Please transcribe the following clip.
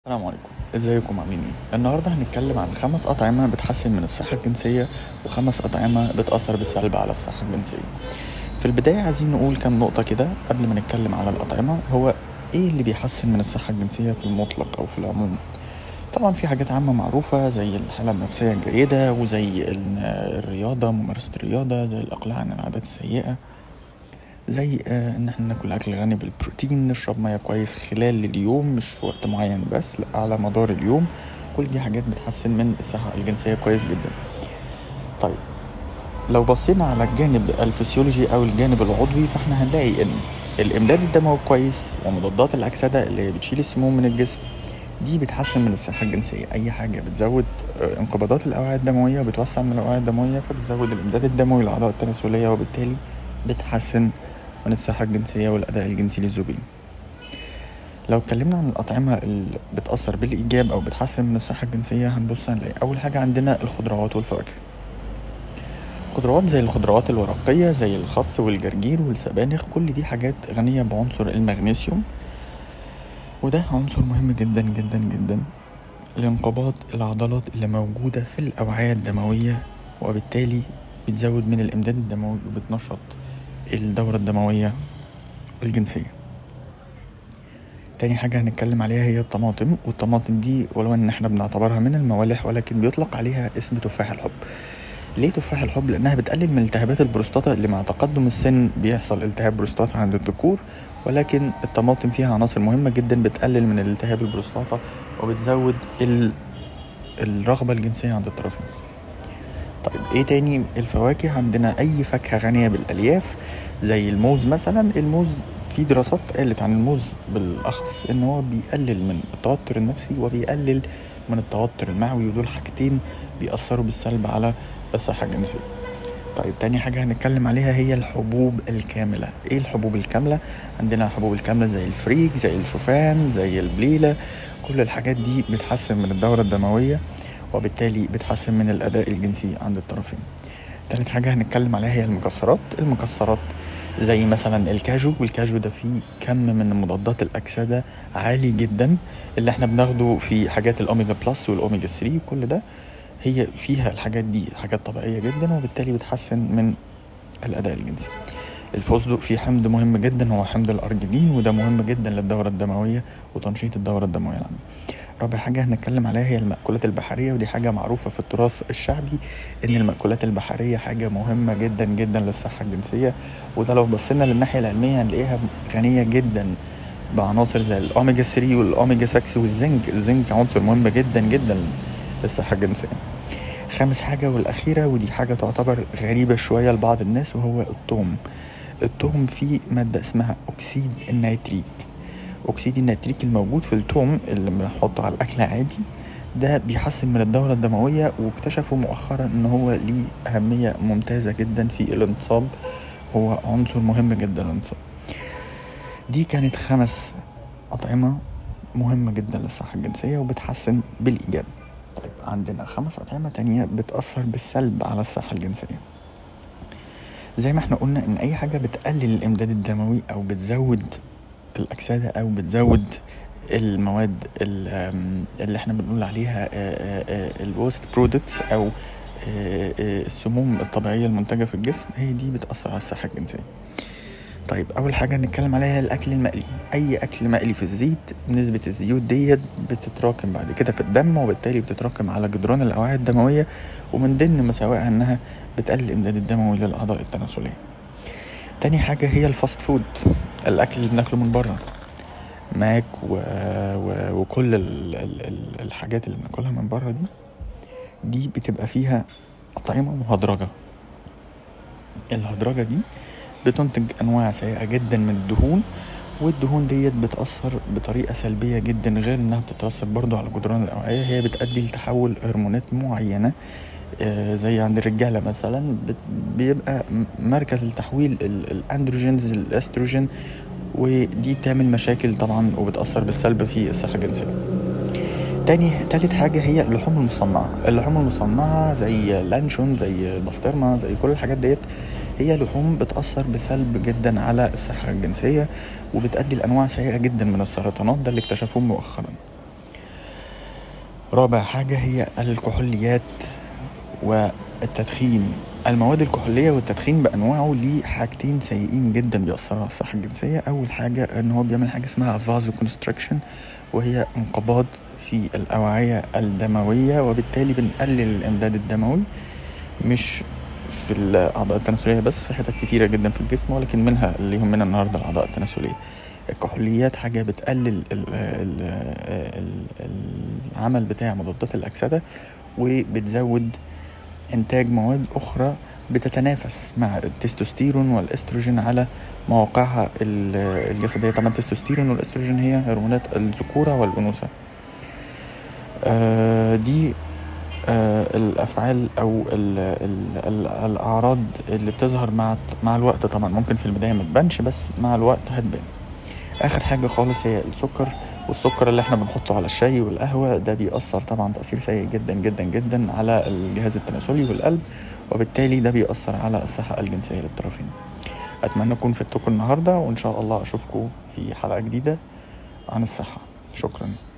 السلام عليكم ازيكم عاملين ايه النهارده هنتكلم عن خمس اطعمه بتحسن من الصحه الجنسيه وخمس اطعمه بتاثر بالسلب على الصحه الجنسيه في البدايه عايزين نقول كام نقطه كده قبل ما نتكلم على الاطعمه هو ايه اللي بيحسن من الصحه الجنسيه في المطلق او في العموم طبعا في حاجات عامة معروفة زي الحالة النفسية الجيدة وزي ال- الرياضة ممارسة الرياضة زي الإقلاع عن العادات السيئة زي آه، ان احنا ناكل اكل غني بالبروتين نشرب ميه كويس خلال اليوم مش في وقت معين بس لا على مدار اليوم كل دي حاجات بتحسن من الصحة الجنسية كويس جدا طيب لو بصينا على الجانب الفسيولوجي او الجانب العضوي فاحنا هنلاقي ان الامداد الدموي كويس ومضادات الاكسده اللي هي بتشيل السموم من الجسم دي بتحسن من الصحه الجنسيه اي حاجه بتزود آه، انقباضات الاوعيه الدمويه وبتوسع من الاوعيه الدمويه فبتزود الامداد الدموي للاعضاء التناسليه وبالتالي بتحسن من الصحه الجنسيه والاداء الجنسي للزوجين لو اتكلمنا عن الأطعمة اللي بتأثر بالإيجاب أو بتحسن من الصحة الجنسية هنبص هنلاقي أول حاجة عندنا الخضروات والفواكه خضروات زي الخضروات الورقية زي الخس والجرجير والسبانخ كل دي حاجات غنية بعنصر المغنيسيوم وده عنصر مهم جدا جدا جدا لانقباض العضلات اللي موجودة في الأوعية الدموية وبالتالي بتزود من الإمداد الدموي وبتنشط الدورة الدموية الجنسية تاني حاجة هنتكلم عليها هي الطماطم والطماطم دي ولو ان احنا بنعتبرها من الموالح ولكن بيطلق عليها اسم تفاح الحب ليه تفاح الحب لانها بتقلل من التهابات البروستاتا اللي مع تقدم السن بيحصل التهاب بروستاتا عند الذكور ولكن الطماطم فيها عناصر مهمة جدا بتقلل من الالتهاب البروستاتا وبتزود ال... الرغبة الجنسية عند الطرفين طيب ايه تاني الفواكه عندنا اي فاكهة غنية بالالياف زي الموز مثلا الموز في دراسات قالت عن الموز بالاخص ان هو بيقلل من التوتر النفسي وبيقلل من التوتر المعوي ودول حاجتين بيأثروا بالسلب على الصحة الجنسية طيب تاني حاجة هنتكلم عليها هي الحبوب الكاملة ايه الحبوب الكاملة عندنا الحبوب الكاملة زي الفريك زي الشوفان زي البليلة كل الحاجات دي بتحسن من الدورة الدموية وبالتالي بتحسن من الأداء الجنسي عند الطرفين تالت حاجة هنتكلم عليها هي المكسرات المكسرات زي مثلا الكاجو والكاجو ده فيه كم من مضادات الأكسدة عالي جدا اللي احنا بناخده في حاجات الأوميجا بلس والأوميجا 3 وكل ده هي فيها الحاجات دي حاجات طبيعية جدا وبالتالي بتحسن من الأداء الجنسي الفستق فيه حمض مهم جدا هو حمض الأرجينين وده مهم جدا للدورة الدموية وتنشيط الدورة الدموية العامة رابع حاجة هنتكلم عليها هي المأكولات البحرية ودي حاجة معروفة في التراث الشعبي إن المأكولات البحرية حاجة مهمة جدا جدا للصحة الجنسية وده لو بصينا للناحية العلمية هنلاقيها غنية جدا بعناصر زي الأوميجا 3 والأوميجا 6 والزنك الزنك عنصر مهم جدا جدا للصحة الجنسية خامس حاجة والأخيرة ودي حاجة تعتبر غريبة شوية لبعض الناس وهو الثوم الثوم فيه مادة اسمها أكسيد النيتريك أكسيد النيتريك الموجود في الثوم اللي بنحطه على الأكل عادي ده بيحسن من الدورة الدموية واكتشفوا مؤخرا ان هو ليه أهمية ممتازة جدا في الانتصاب هو عنصر مهم جدا للانتصاب دي كانت خمس أطعمة مهمة جدا للصحة الجنسية وبتحسن بالإيجاب طيب عندنا خمس أطعمة تانية بتأثر بالسلب على الصحة الجنسية زي ما احنا قلنا ان اي حاجة بتقلل الامداد الدموي او بتزود الاكسدة او بتزود المواد ال- آم، اللي احنا بنقول عليها الوست برودكتس او آه، آه، السموم الطبيعية المنتجة في الجسم هي دي بتأثر على الصحة الجنسية طيب اول حاجه هنتكلم عليها الاكل المقلي اي اكل مقلي في الزيت نسبه الزيوت ديت بتتراكم بعد كده في الدم وبالتالي بتتراكم على جدران الاوعيه الدمويه ومن ضمن مساوئها انها بتقلل الامداد الدموي للاعضاء التناسليه تاني حاجه هي الفاست فود الاكل اللي بناكله من بره ماك و... و... وكل ال... ال... ال- الحاجات اللي بناكلها من بره دي دي بتبقى فيها أطعمة مهدرجة الهدرجة دي بتنتج أنواع سيئة جدا من الدهون والدهون ديت بتأثر بطريقة سلبية جدا غير إنها بتتأثر برضو على جدران الأوعية هي بتؤدي لتحول هرمونات معينة آه، زي عند الرجالة مثلا بت- بيبقى م- مركز لتحويل ال- الأندروجينز الأستروجين ودي تعمل مشاكل طبعا وبتأثر بالسلب في الصحة الجنسية تاني تالت حاجة هي اللحوم المصنعة اللحوم المصنعة زي لانشون زي البسطرمة زي كل الحاجات ديت هي لحوم بتأثر بسلب جدا على الصحة الجنسية وبتؤدي لأنواع سيئة جدا من السرطانات ده اللي اكتشفوه مؤخرا رابع حاجة هي الكحوليات والتدخين المواد الكحولية والتدخين بأنواعه ليه حاجتين سيئين جدا بيأثروا على الصحة الجنسية أول حاجة إن هو بيعمل حاجة اسمها فازو كونستريكشن وهي انقباض في الأوعية الدموية وبالتالي بنقلل الإمداد الدموي مش في الأعضاء التناسلية بس في حتت كتيرة جدا في الجسم ولكن منها اللي يهمنا النهاردة الأعضاء التناسلية الكحوليات حاجة بتقلل ال ال ال العمل بتاع مضادات الأكسدة وبتزود إنتاج مواد أخرى بتتنافس مع التستوستيرون والأستروجين على مواقعها الجسدية طبعا التستوستيرون والأستروجين هي هرمونات الذكورة والأنوثة آه دي آه الافعال او ال ال ال الاعراض اللي بتظهر مع مع الوقت طبعا ممكن في البدايه ما تبانش بس مع الوقت هتبان اخر حاجه خالص هي السكر والسكر اللي احنا بنحطه على الشاي والقهوه ده بيأثر طبعا تأثير سيء جدا جدا جدا على الجهاز التناسلي والقلب وبالتالي ده بيأثر على الصحه الجنسيه للطرفين اتمنى اكون فدتكم النهارده وان شاء الله اشوفكم في حلقه جديده عن الصحه شكرا